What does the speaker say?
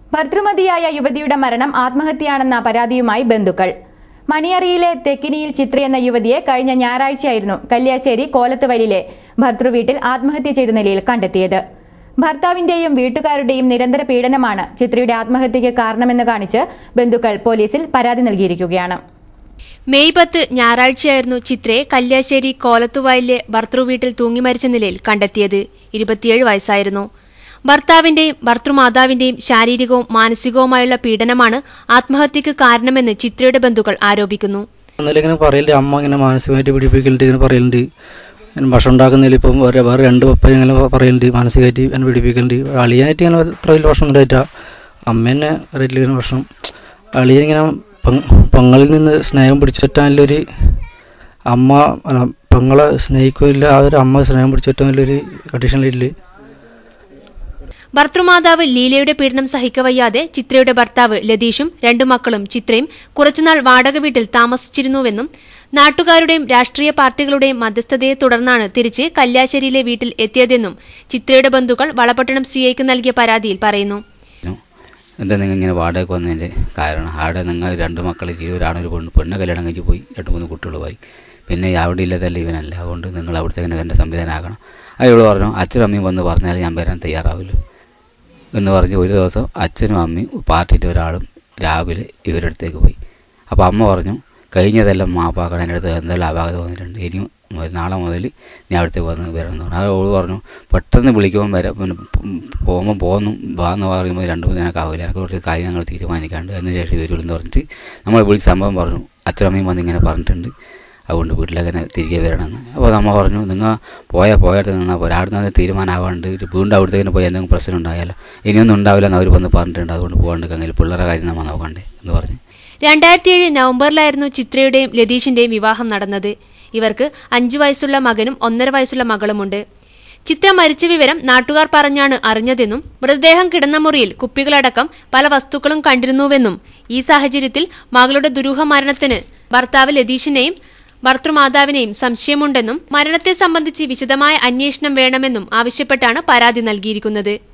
ഭർതൃമതിയായ യുവതിയുടെ മരണം ആത്മഹത്യയാണെന്ന പരാതിയുമായി ബന്ധുക്കൾ മണിയറിയിലെ തെക്കിനിയിൽ ചിത്ര എന്ന യുവതിയെ കഴിഞ്ഞ ഞായറാഴ്ചയായിരുന്നു കല്യാശ്ശേരി കോലത്തുവലിലെ ഭർതൃവീട്ടിൽ ആത്മഹത്യ ചെയ്ത നിലയിൽ കണ്ടെത്തിയത് ഭർത്താവിന്റെയും വീട്ടുകാരുടെയും നിരന്തര പീഡനമാണ് ചിത്രയുടെ ആത്മഹത്യയ്ക്ക് കാരണമെന്ന് കാണിച്ച് ബന്ധുക്കൾ പോലീസിൽ പരാതി നൽകിയിരിക്കുകയാണ് മെയ് പത്ത് ഞായറാഴ്ചയായിരുന്നു ചിത്രയെ കല്യാശ്ശേരി കോലത്തുവയലിലെ ഭർത്തൃവീട്ടിൽ തൂങ്ങി മരിച്ച നിലയിൽ കണ്ടെത്തിയത് ഇരുപത്തിയേഴ് വയസ്സായിരുന്നു ഭർത്താവിന്റെയും ഭർത്തൃമാതാവിന്റെയും ശാരീരികവും മാനസികവുമായുള്ള പീഡനമാണ് ആത്മഹത്യക്ക് കാരണമെന്ന് ചിത്രയുടെ ബന്ധുക്കൾ ആരോപിക്കുന്നു എന്നാലും ഇങ്ങനെ പറയലുണ്ട് അമ്മ ഇങ്ങനെ മാനസികമായിട്ട് പിടിപ്പിക്കലുണ്ട് ഇങ്ങനെ പറയലുണ്ട് ഇങ്ങനെ ഭക്ഷണം ഉണ്ടാക്കുന്നതിൽ ഇപ്പം വേറെ വേറെ രണ്ട് പപ്പ ഇങ്ങനെ പറയലുണ്ട് മാനസികമായിട്ട് എന്നെ പിടിപ്പിക്കലുണ്ട് അളിയാനായിട്ട് ഇങ്ങനെ അത്ര വലിയ പ്രശ്നം ഉണ്ടായിട്ടാ അമ്മ തന്നെ അറിയില്ല ഇങ്ങനെ പ്രശ്നം അളിയൻ ഇങ്ങനെ പെങ് പെങ്ങളിൽ നിന്ന് സ്നേഹം പിടിച്ചുപറ്റാനുള്ളൊരു അമ്മ അല്ല, പെങ്ങളെ സ്നേഹിക്കില്ല ആ ഒരു അമ്മ സ്നേഹം പിടിച്ചുപറ്റാനുള്ളൊരു കണ്ടീഷനിലില്ല ഭർത്തൃമാതാവ് ലീലയുടെ പീഡനം സഹിക്കവയ്യാതെ ചിത്രയുടെ ഭർത്താവ് ലതീഷും രണ്ടു മക്കളും ചിത്രയും കുറച്ചുനാൾ വാടക വീട്ടിൽ താമസിച്ചിരുന്നുവെന്നും നാട്ടുകാരുടെയും രാഷ്ട്രീയ പാർട്ടികളുടെയും മധ്യസ്ഥതയെ തുടർന്നാണ് തിരിച്ച് കല്യാശ്ശേരിയിലെ വീട്ടിൽ എത്തിയതെന്നും ചിത്രയുടെ ബന്ധുക്കൾ വളപട്ടണം സിഐക്ക് നൽകിയ പരാതിയിൽ പറയുന്നു എന്താ നിങ്ങൾ ഇങ്ങനെ വാടകയ്ക്ക് വന്നതിൻ്റെ കാരണം ആടെ നിങ്ങൾ രണ്ട് മക്കൾ ഒരാണൊരു പെണ്ണ് പെണ്ണ് കല്യാണം കഴിച്ച് പോയി രണ്ട് മൂന്ന് കുട്ടികളുമായി പിന്നെ അവിടെ ഇല്ലാതല്ല ഇവനല്ല അതുകൊണ്ട് നിങ്ങൾ അവിടുത്തെ തന്നെ വരേണ്ട സംവിധാനം ആക്കണം അയാൾ പറഞ്ഞു അച്ഛനും അമ്മയും വന്ന് പറഞ്ഞാൽ ഞാൻ വരാൻ തയ്യാറാവില്ല എന്ന് പറഞ്ഞ് ഒരു ദിവസം അച്ഛനും അമ്മയും പാർട്ടിയിട്ട് ഒരാളും രാവിലെ ഇവരുടെ അടുത്തേക്ക് പോയി അപ്പോൾ അമ്മ പറഞ്ഞു കഴിഞ്ഞതെല്ലാം മാപ്പാക്കണം എൻ്റെ അടുത്ത് എന്തെല്ലാം അപാകത വന്നിട്ടുണ്ട് ഇനി മുതൽ നാളെ മുതൽ ഞാൻ അവിടുത്തെ വന്ന് വരണം എന്ന് പറഞ്ഞു ആ ഓള് പറഞ്ഞു പെട്ടെന്ന് വിളിക്കുമ്പോൾ വരാം പിന്നെ പോകുമ്പോൾ പോകുന്നു വാ എന്ന് പറയുമ്പോൾ രണ്ട് മൂന്ന് ഞാനൊക്കെ ആവില്ല എനിക്ക് കുറച്ച് കാര്യങ്ങൾ തീരുമാനിക്കാണ്ട് അതിന് ശേഷം വരുള്ളൂ എന്ന് പറഞ്ഞിട്ട് നമ്മൾ വിളിച്ച് സംഭവം പറഞ്ഞു അച്ഛനമ്മയും വന്ന് ഇങ്ങനെ പറഞ്ഞിട്ടുണ്ട് അതുകൊണ്ട് വീട്ടിലേക്ക് തന്നെ തിരികെ വരണമെന്ന് അപ്പോൾ നമ്മൾ പറഞ്ഞു നിങ്ങൾ പോയാൽ പോയടുത്ത് നിന്നാൽ പോരാ അവിടെ നിന്ന് തീരുമാനമാവാണ്ട് ഒരു വീണ്ടും അവിടത്തേക്ക് പോയി എന്തെങ്കിലും പ്രശ്നം ഉണ്ടായാലോ ഇനിയൊന്നും ഉണ്ടാവില്ല എന്ന് അവർ വന്ന് പറഞ്ഞിട്ടുണ്ട് അതുകൊണ്ട് പോകാണ്ട് കങ്ങനെ പിള്ളേരെ കാര്യം നമ്മൾ നോക്കണ്ടേ എന്ന് പറഞ്ഞ് രണ്ടായിരത്തി ഏഴ് നവംബറിലായിരുന്നു ചിത്രയുടെയും ലതീഷിന്റെയും വിവാഹം നടന്നത് ഇവർക്ക് അഞ്ചു വയസ്സുള്ള മകനും ഒന്നര വയസ്സുള്ള മകളുമുണ്ട് ചിത്ര മരിച്ച വിവരം നാട്ടുകാർ പറഞ്ഞാണ് അറിഞ്ഞതെന്നും മൃതദേഹം കിടന്ന മുറിയിൽ കുപ്പികളടക്കം പല വസ്തുക്കളും കണ്ടിരുന്നുവെന്നും ഈ സാഹചര്യത്തിൽ മകളുടെ ദുരൂഹ മരണത്തിന് ഭർത്താവ് ലതീഷിനെയും ഭർത്തൃമാതാവിനെയും സംശയമുണ്ടെന്നും മരണത്തെ സംബന്ധിച്ച് വിശദമായ അന്വേഷണം വേണമെന്നും ആവശ്യപ്പെട്ടാണ് പരാതി നൽകിയിരിക്കുന്നത്